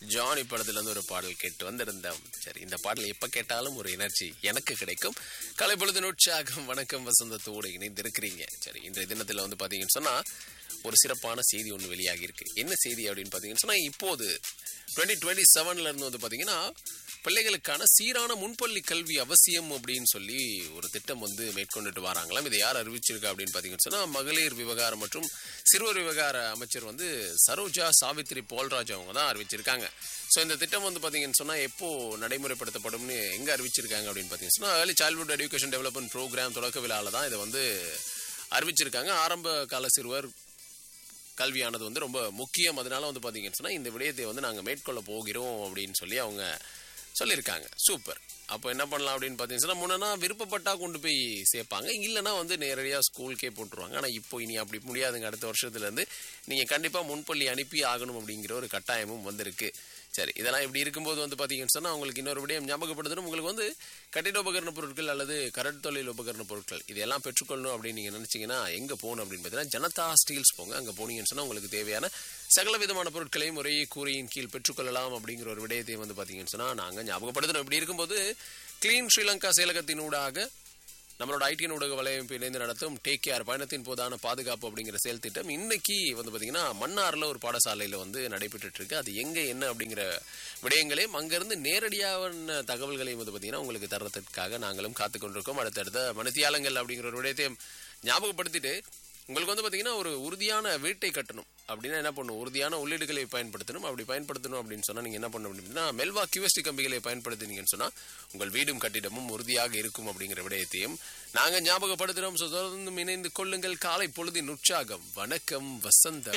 Johnny படத்துல இருந்து ஒரு பாடல் கேட்டு வந்திருந்தோம் சரி இந்த பாடல் எப்ப கேட்டாலும் ஒரு எனர்ஜி எனக்கு கிடைக்கும் கலை பொழுது உற்சாகம் வணக்கம் வசந்தத்தோடு இணைந்து இருக்கிறீங்க சரி இன்றைய தினத்துல வந்து பாத்தீங்கன்னு சொன்னா ஒரு சிறப்பான செய்தி ஒன்று வெளியாகி இருக்கு என்ன செய்தி அப்படின்னு பாத்தீங்கன்னு சொன்னா இப்போது டுவெண்ட்டி டுவெண்ட்டி செவன்ல இருந்து வந்து பாத்தீங்கன்னா பிள்ளைகளுக்கான சீரான முன்பள்ளி கல்வி அவசியம் அப்படின்னு சொல்லி ஒரு திட்டம் வந்து மேற்கொண்டுட்டு வராங்களாம் இதை யார் அறிவிச்சிருக்கா அப்படின்னு பாத்தீங்கன்னு சொன்னா மகளிர் விவகாரம் மற்றும் சிறுவர் விவகார அமைச்சர் வந்து சரோஜா சாவித்ரி போல்ராஜ் அவங்க தான் அறிவிச்சிருக்காங்க ஸோ இந்த திட்டம் வந்து பாத்தீங்கன்னு சொன்னா எப்போ நடைமுறைப்படுத்தப்படும்னு எங்க அறிவிச்சிருக்காங்க அப்படின்னு பாத்தீங்கன்னா சொன்னா early childhood education development programme தொடக்க விழால தான் இதை வந்து அறிவிச்சிருக்காங்க ஆரம்ப கால சிறுவர் கல்வியானது வந்து ரொம்ப முக்கியம் அதனால வந்து பார்த்தீங்கன்னு சொன்னால் இந்த விடயத்தை வந்து நாங்கள் மேற்கொள்ள போகிறோம் அப்படின்னு சொல்லி அவங்க சொல்லியிருக்காங்க சூப்பர் அப்போ என்ன பண்ணலாம் அப்படின்னு பார்த்தீங்கன்னா முன்னா விருப்பப்பட்டா கொண்டு போய் சேர்ப்பாங்க இல்லைன்னா வந்து நேரடியாக ஸ்கூலுக்கே போட்டுருவாங்க ஆனால் இப்போ இனி அப்படி முடியாதுங்க அடுத்த வருஷத்துலேருந்து நீங்கள் கண்டிப்பாக முன்பள்ளி அனுப்பி ஆகணும் அப்படிங்கிற ஒரு கட்டாயமும் வந்திருக்கு சரி இதெல்லாம் இப்படி இருக்கும்போது வந்து பார்த்தீங்கன்னு சொன்னால் உங்களுக்கு இன்னொரு விடயம் ஞாபகப்படுத்தணும் உங்களுக்கு வந்து கட்டிட உபகரண பொருட்கள் அல்லது கரட் தொழில் உபகரண பொருட்கள் இதெல்லாம் பெற்றுக்கொள்ளணும் அப்படின்னு நீங்கள் நினச்சிங்கன்னா எங்கே போகணும் அப்படின்னு பார்த்தீங்கன்னா ஜனதா ஸ்டீல்ஸ் போங்க அங்கே போனீங்கன்னு சொன்னால் உங்களுக்கு தேவையான சகல விதமான பொருட்களையும் ஒரே கூரையின் கீழ் பெற்றுக்கொள்ளலாம் அப்படிங்கிற ஒரு விடயத்தை வந்து பார்த்தீங்கன்னு சொன்னால் நாங்கள் ஞாபகப்படுத்தணும் இப்படி இருக்கும்போது கிளீன் ஸ்ரீலங்கா செயலகத்தினூடாக நம்மளோட ஐடிஎன் ஊடக வலையமைப்பு இணைந்து நடத்தும் டேக் கேர் பயணத்தின் போதான பாதுகாப்பு அப்படிங்கிற செயல் திட்டம் இன்னைக்கு வந்து பார்த்தீங்கன்னா மன்னார்ல ஒரு பாடசாலையில் வந்து நடைபெற்றுட்டு இருக்கு அது எங்க என்ன அப்படிங்கிற விடயங்களையும் அங்கிருந்து நேரடியான தகவல்களையும் வந்து பார்த்தீங்கன்னா உங்களுக்கு தர்றதுக்காக நாங்களும் காத்து கொண்டிருக்கோம் அடுத்தடுத்த மனத்தியாலங்கள் அப்படிங்கிற ஒரு விடயத்தையும் ஞாபகப்படுத்திட்டு உங்களுக்கு வந்து பார்த்தீங்கன்னா ஒரு உறுதியான வீட்டை கட்டணும் அப்படின்னா என்ன பண்ணணும் உறுதியான உள்ளீடுகளை பயன்படுத்தணும் அப்படி பயன்படுத்தணும் அப்படின்னு சொன்னால் நீங்கள் என்ன பண்ணணும் அப்படின்னா மெல்வா கியூஎஸ்டி கம்பிகளை பயன்படுத்தினீங்கன்னு சொன்னால் உங்கள் வீடும் கட்டிடமும் உறுதியாக இருக்கும் அப்படிங்கிற விடயத்தையும் நாங்கள் ஞாபகப்படுத்துகிறோம் ஸோ தொடர்ந்து இணைந்து கொள்ளுங்கள் காலை பொழுதின் உற்சாகம் வணக்கம் வசந்தம்